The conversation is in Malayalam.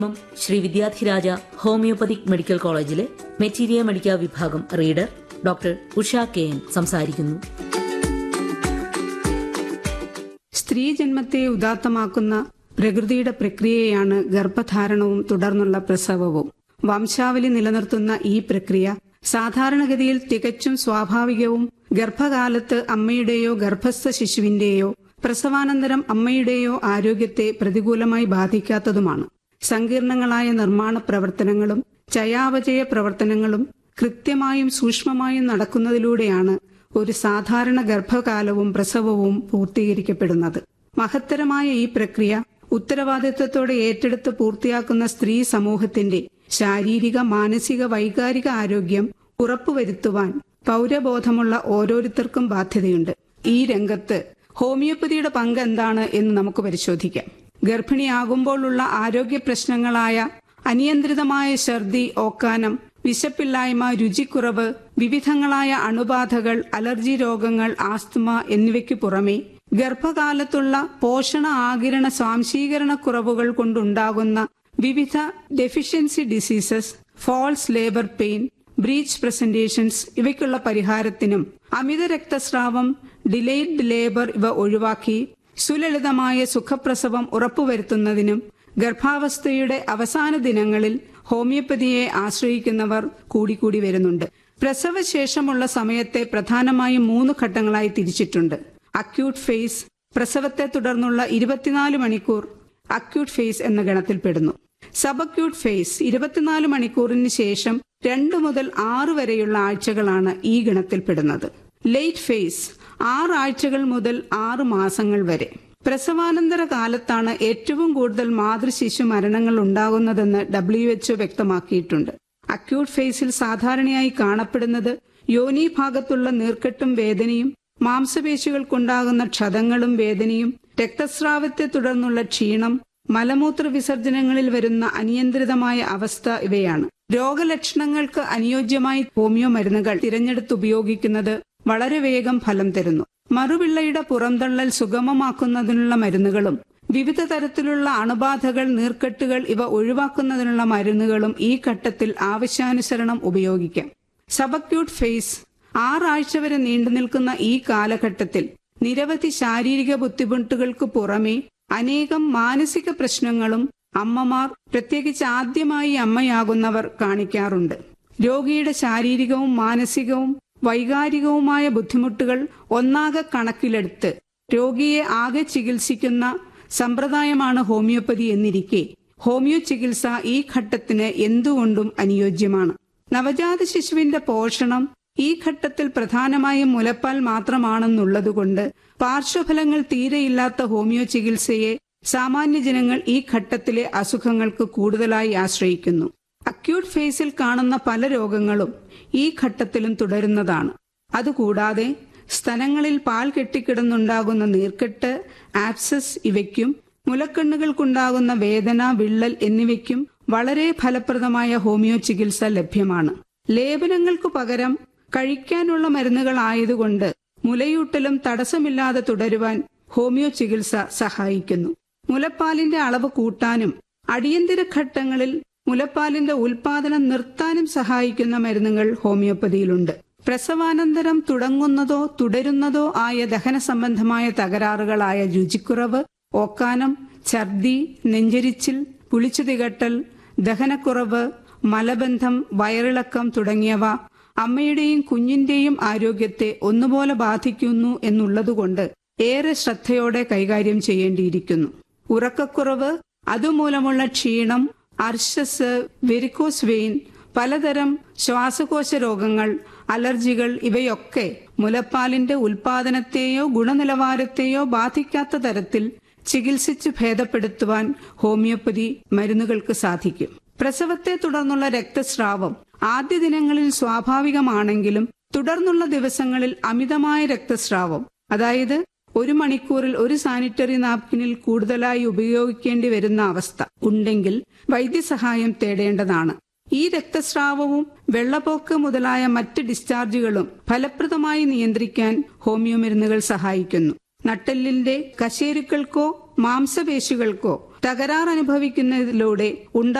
M Sree Vidyadhiraja homoeopathic medical കോളേജിലെ മെറ്റീരിയ മെഡിക്ക വിഭാഗം reader doctor Usha K N സംസാരിക്കുന്നു സ്ത്രീ ജന്മത്തെ ഉദാത്തമാക്കുന്ന പ്രകൃതിയുടെ പ്രക്രിയയാണ് ഗർഭധാരണവും തുടർന്നുള്ള പ്രസവവും വംശാവലി നിലനിർത്തുന്ന ഈ പ്രക്രിയ സാധാരണഗതിയിൽ തികച്ചും സ്വാഭാവികവും ഗർഭകാലത്ത് അമ്മയുടെയോ ഗർഭസ്ഥ ശിശുവിന്റെയോ പ്രസവാനന്തരം അമ്മയുടെയോ ആരോഗ്യത്തെ പ്രതികൂലമായി ബാധിക്കാത്തതുമാണ് സങ്കീർണങ്ങളായ നിർമ്മാണ പ്രവർത്തനങ്ങളും ചയാപചയ പ്രവർത്തനങ്ങളും കൃത്യമായും സൂക്ഷ്മമായും നടക്കുന്നതിലൂടെയാണ് ഒരു സാധാരണ ഗർഭകാലവും പ്രസവവും പൂർത്തീകരിക്കപ്പെടുന്നത് മഹത്തരമായ ഈ പ്രക്രിയ ഉത്തരവാദിത്വത്തോടെ ഏറ്റെടുത്ത് പൂർത്തിയാക്കുന്ന സ്ത്രീ സമൂഹത്തിന്റെ ശാരീരിക മാനസിക വൈകാരിക ആരോഗ്യം ഉറപ്പുവരുത്തുവാൻ പൗരബോധമുള്ള ഓരോരുത്തർക്കും ബാധ്യതയുണ്ട് ഈ രംഗത്ത് ഹോമിയോപ്പതിയുടെ പങ്ക് എന്താണ് എന്ന് നമുക്ക് പരിശോധിക്കാം ഗർഭിണിയാകുമ്പോഴുള്ള ആരോഗ്യ പ്രശ്നങ്ങളായ അനിയന്ത്രിതമായ ഛർദി ഓക്കാനം വിശപ്പില്ലായ്മ രുചിക്കുറവ് വിവിധങ്ങളായ അണുബാധകൾ അലർജി രോഗങ്ങൾ ആസ്തമ എന്നിവയ്ക്കു പുറമെ ഗർഭകാലത്തുള്ള പോഷണ ആകിരണ സ്വാംശീകരണ കുറവുകൾ കൊണ്ടുണ്ടാകുന്ന വിവിധ deficiency diseases false labour pain breech presentations ഇവയ്ക്കുള്ള പരിഹാരത്തിനും അമിത രക്തസ്രാവം ഡിലേഡ് ലേബർ ഇവ ഒഴിവാക്കി സുലളിതമായ സുഖപ്രസവം ഉറപ്പുവരുത്തുന്നതിനും ഗർഭാവസ്ഥയുടെ അവസാന ദിനങ്ങളിൽ ഹോമിയോപ്പതിയെ ആശ്രയിക്കുന്നവർ കൂടിക്കൂടി വരുന്നുണ്ട് പ്രസവശേഷമുള്ള സമയത്തെ പ്രധാനമായും മൂന്ന് ഘട്ടങ്ങളായി തിരിച്ചിട്ടുണ്ട് അക്യൂട്ട് ഫേസ് പ്രസവത്തെ തുടർന്നുള്ള ഇരുപത്തിനാല് മണിക്കൂർ അക്യൂട്ട് ഫേസ് എന്ന ഗണത്തിൽപ്പെടുന്നു സബ് അക്യൂട്ട് ഫേസ് ഇരുപത്തിനാല് മണിക്കൂറിന് ശേഷം രണ്ടു മുതൽ ആറ് വരെയുള്ള ആഴ്ചകളാണ് ഈ ഗണത്തിൽപ്പെടുന്നത് ലേറ്റ് ഫേസ് ആറ് ആഴ്ചകൾ മുതൽ ആറ് മാസങ്ങൾ വരെ പ്രസവാനന്തര കാലത്താണ് ഏറ്റവും കൂടുതൽ മാതൃശിശു മരണങ്ങൾ ഉണ്ടാകുന്നതെന്ന് ഡബ്ല്യു എച്ച്ഒ വ്യക്തമാക്കിയിട്ടുണ്ട് അക്യൂട്ട് ഫേസിൽ സാധാരണയായി കാണപ്പെടുന്നത് യോനി ഭാഗത്തുള്ള നീർക്കെട്ടും വേദനയും മാംസപേശികൾക്കുണ്ടാകുന്ന ക്ഷതങ്ങളും വേദനയും രക്തസ്രാവത്തെ തുടർന്നുള്ള ക്ഷീണം മലമൂത്ര വിസർജനങ്ങളിൽ വരുന്ന അനിയന്ത്രിതമായ അവസ്ഥ ഇവയാണ് രോഗലക്ഷണങ്ങൾക്ക് അനുയോജ്യമായി ഹോമിയോ മരുന്നുകൾ തിരഞ്ഞെടുത്ത് ഉപയോഗിക്കുന്നത് വളരെ വേഗം ഫലം തരുന്നു മറുപിള്ളയുടെ പുറന്തള്ളൽ സുഗമമാക്കുന്നതിനുള്ള മരുന്നുകളും വിവിധ തരത്തിലുള്ള അണുബാധകൾ നീർക്കെട്ടുകൾ ഇവ ഒഴിവാക്കുന്നതിനുള്ള മരുന്നുകളും ഈ ഘട്ടത്തിൽ ആവശ്യാനുസരണം ഉപയോഗിക്കാം സബക്യൂട്ട് ഫേസ് ആറാഴ്ച വരെ നീണ്ടുനിൽക്കുന്ന ഈ കാലഘട്ടത്തിൽ നിരവധി ശാരീരിക ബുദ്ധിമുട്ടുകൾക്ക് പുറമെ അനേകം മാനസിക പ്രശ്നങ്ങളും അമ്മമാർ പ്രത്യേകിച്ച് ആദ്യമായി അമ്മയാകുന്നവർ കാണിക്കാറുണ്ട് രോഗിയുടെ ശാരീരികവും മാനസികവും വൈകാരികവുമായ ബുദ്ധിമുട്ടുകൾ ഒന്നാകെ കണക്കിലെടുത്ത് രോഗിയെ ആകെ ചികിത്സിക്കുന്ന സമ്പ്രദായമാണ് ഹോമിയോപ്പതി എന്നിരിക്കെ ഹോമിയോ ചികിത്സ ഈ ഘട്ടത്തിന് എന്തുകൊണ്ടും അനുയോജ്യമാണ് നവജാത ശിശുവിന്റെ പോഷണം ഈ ഘട്ടത്തിൽ പ്രധാനമായും മുലപ്പാൽ മാത്രമാണെന്നുള്ളതുകൊണ്ട് പാർശ്വഫലങ്ങൾ തീരെയില്ലാത്ത ഹോമിയോ ചികിത്സയെ സാമാന്യ ജനങ്ങൾ ഈ ഘട്ടത്തിലെ അസുഖങ്ങൾക്ക് കൂടുതലായി ആശ്രയിക്കുന്നു അക്യൂട്ട് ഫേസിൽ കാണുന്ന പല രോഗങ്ങളും ഈ ഘട്ടത്തിലും തുടരുന്നതാണ് അതുകൂടാതെ സ്തനങ്ങളിൽ പാൽ കെട്ടിക്കിടന്നുണ്ടാകുന്ന നീർക്കെട്ട് ആപ്സസ് ഇവയ്ക്കും മുലക്കണ്ണുകൾക്കുണ്ടാകുന്ന വേദന വിള്ളൽ എന്നിവയ്ക്കും വളരെ ഫലപ്രദമായ ഹോമിയോ ചികിത്സ ലഭ്യമാണ് ലേപനങ്ങൾക്കു പകരം കഴിക്കാനുള്ള മരുന്നുകളായതുകൊണ്ട് മുലയൂട്ടലും തടസ്സമില്ലാതെ തുടരുവാൻ ഹോമിയോ ചികിത്സ സഹായിക്കുന്നു മുലപ്പാലിന്റെ അളവ് കൂട്ടാനും അടിയന്തര ഘട്ടങ്ങളിൽ മുലപ്പാലിന്റെ ഉൽപാദനം നിർത്താനും സഹായിക്കുന്ന മരുന്നുകൾ ഹോമിയോപ്പതിയിലുണ്ട് പ്രസവാനന്തരം തുടങ്ങുന്നതോ തുടരുന്നതോ ആയ ദഹന സംബന്ധമായ തകരാറുകളായ രുചിക്കുറവ് ഓക്കാനം ഛർദി നെഞ്ചരിച്ചിൽ പുളിച്ചു തികട്ടൽ ദഹനക്കുറവ് മലബന്ധം വയറിളക്കം തുടങ്ങിയവ അമ്മയുടെയും കുഞ്ഞിന്റെയും ആരോഗ്യത്തെ ഒന്നുപോലെ ബാധിക്കുന്നു എന്നുള്ളതുകൊണ്ട് ഏറെ ശ്രദ്ധയോടെ കൈകാര്യം ചെയ്യേണ്ടിയിരിക്കുന്നു ഉറക്കക്കുറവ് അതുമൂലമുള്ള ക്ഷീണം അർശസ് വെരിക്കോസ് വെയിൻ പലതരം ശ്വാസകോശ രോഗങ്ങൾ അലർജികൾ ഇവയൊക്കെ മുലപ്പാലിന്റെ ഉൽപാദനത്തെയോ ഗുണനിലവാരത്തെയോ ബാധിക്കാത്ത തരത്തിൽ ചികിത്സിച്ച് ഭേദപ്പെടുത്തുവാൻ ഹോമിയോപ്പതി മരുന്നുകൾക്ക് സാധിക്കും പ്രസവത്തെ തുടർന്നുള്ള രക്തസ്രാവം ആദ്യ ദിനങ്ങളിൽ സ്വാഭാവികമാണെങ്കിലും തുടർന്നുള്ള ദിവസങ്ങളിൽ അമിതമായ രക്തസ്രാവം അതായത് ഒരു മണിക്കൂറിൽ ഒരു സാനിറ്ററി നാപ്കിനിൽ കൂടുതലായി ഉപയോഗിക്കേണ്ടി വരുന്ന അവസ്ഥ ഉണ്ടെങ്കിൽ വൈദ്യസഹായം തേടേണ്ടതാണ് ഈ രക്തസ്രാവവും വെള്ളപ്പോക്ക് മുതലായ മറ്റ് ഡിസ്ചാർജുകളും ഫലപ്രദമായി നിയന്ത്രിക്കാൻ ഹോമിയോ മരുന്നുകൾ സഹായിക്കുന്നു നട്ടെല്ലിന്റെ കശേരുക്കൾക്കോ മാംസപേശികൾക്കോ തകരാർ അനുഭവിക്കുന്നതിലൂടെ